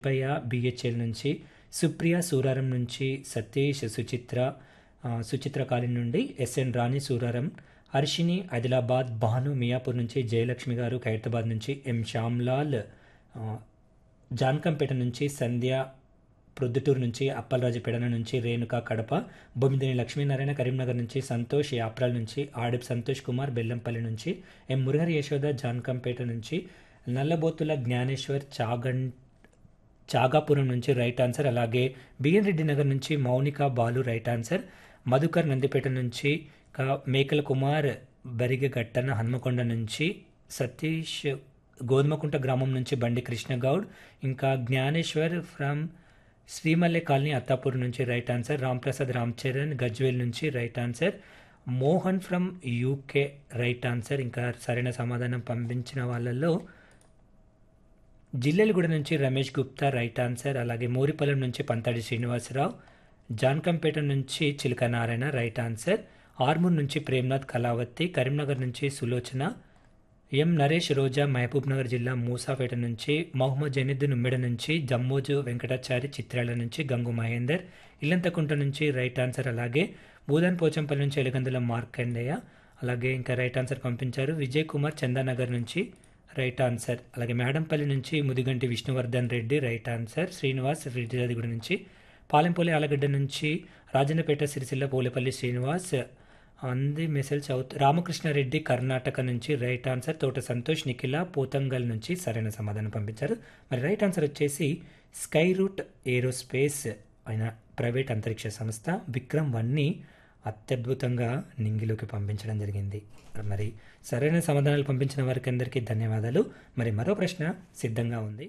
Subbaiah BHEL నుంచి సుప్రియ సూరారం నుంచి సతీష్ సుచిత్ర ఆ, సుచిత్ర కాలనీ నుండి ఎస్ఎన్ రాణి సూరారం హర్షిని ఆదిలాబాద్ భాను మియాపూర్ నుంచి జయలక్ష్మి గారు ఖైరతాబాద్ నుంచి ఎం శ్యామ్లాల్ ఆ, జాన్కంపేట నుంచి సంధ్య ప్రొద్దుటూరు నుంచి అప్పలరాజుపేట నుంచి రేణుక కడప బొమ్మిదిని లక్ష్మీనారాయణ కరీంనగర్ నుంచి సంతోష్ యాప్రాల్ నుంచి ఆడిప్ సంతోష్ కుమార్ బెల్లంపల్లి నుంచి ఎం మురహరి యశోద జాన్కంపేట నుంచి నల్లబోతుల జ్ఞానేశ్వర్ చాగన్ చాగాపురం నుంచి రైట్ ఆన్సర్ అలాగే బిఎన్ రెడ్డి నగర్ నుంచి మౌనిక బాలు రైట్ ఆన్సర్ మధుకర్ నందిపేట నుంచి క- మేకల కుమార్ బరిగగట్టన హన్మకొండ నుంచి సతీష్ గోధుమకుంట గ్రామం నుంచి బండి కృష్ణగౌడ్ ఇంకా జ్ఞానేశ్వర్ ఫ్రమ్ శ్రీమల్లె కాలనీ అత్తాపూర్ నుంచి రైట్ ఆన్సర్ రాంప్రసాద్ రామ్ చరణ్ గజ్వేల్ నుంచి right answer Mohan from UK right answer ఇంకా సరైన సమాధానం పంపించిన వాళ్ళల్లో జిల్లెలగూడ నుంచి రమేష్ గుప్తా రైట్ ఆన్సర్ అలాగే మోరిపల్లం నుంచి పంతాడి శ్రీనివాసరావు జాన్కంపేట నుంచి చిలక నారాయణ రైట్ ఆన్సర్ ఆర్మూర్ నుంచి ప్రేమ్నాథ్ కళావతి కరీంనగర్ నుంచి సులోచన ఎం నరేష్ రోజా మహబూబ్ నగర్ జిల్లా మూసాపేట నుంచి మహమ్మద్ జనీద్దీన్ ఉమ్మెడ నుంచి జమ్మోజు వెంకటాచారి చిత్రాల నుంచి గంగు మహేందర్ ఇల్లంతకుంట నుంచి రైట్ ఆన్సర్ అలాగే బూదన్ పోచంపల్లి నుంచి ఎలుగందుల మార్కండేయ అలాగే ఇంకా రైట్ ఆన్సర్ పంపించారు విజయ్ కుమార్ చందానగర్ నుంచి రైట్ ఆన్సర్ అలాగే మేడంపల్లి నుంచి ముదిగంటి విష్ణువర్ధన్ రెడ్డి రైట్ ఆన్సర్ శ్రీనివాస్ రెడ్డిగూడ నుంచి పాలెంపల్లి ఆలగడ్డ నుంచి రాజన్నపేట సిరిసిల్ల పోలేపల్లి శ్రీనివాస్ అంది మెసేజ్ అవుతూ రామకృష్ణారెడ్డి కర్ణాటక నుంచి రైట్ ఆన్సర్ తోట సంతోష్ నిఖిల పోతంగల్ నుంచి సరైన సమాధానం పంపించారు మరి రైట్ ఆన్సర్ వచ్చేసి స్కై రూట్ ఏరోస్పేస్ అయిన ప్రైవేట్ అంతరిక్ష సంస్థ విక్రమ్ వన్ని అత్యద్భుతంగా నింగిలోకి పంపించడం జరిగింది మరి సరైన సమాధానాలు పంపించిన వారికి అందరికీ ధన్యవాదాలు మరి మరో ప్రశ్న సిద్ధంగా ఉంది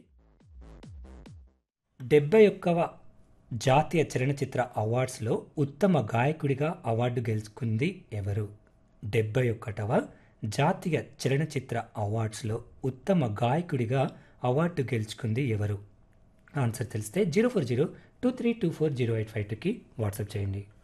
డెబ్బై ఒక్కవ జాతీయ చలనచిత్ర అవార్డ్స్లో ఉత్తమ గాయకుడిగా అవార్డు గెలుచుకుంది ఎవరు డెబ్బై ఒక్కటవ జాతీయ చలనచిత్ర అవార్డ్స్లో ఉత్తమ గాయకుడిగా అవార్డు గెలుచుకుంది ఎవరు ఆన్సర్ తెలిస్తే zero four zero two three two four zero eight five టూకి వాట్సాప్ చేయండి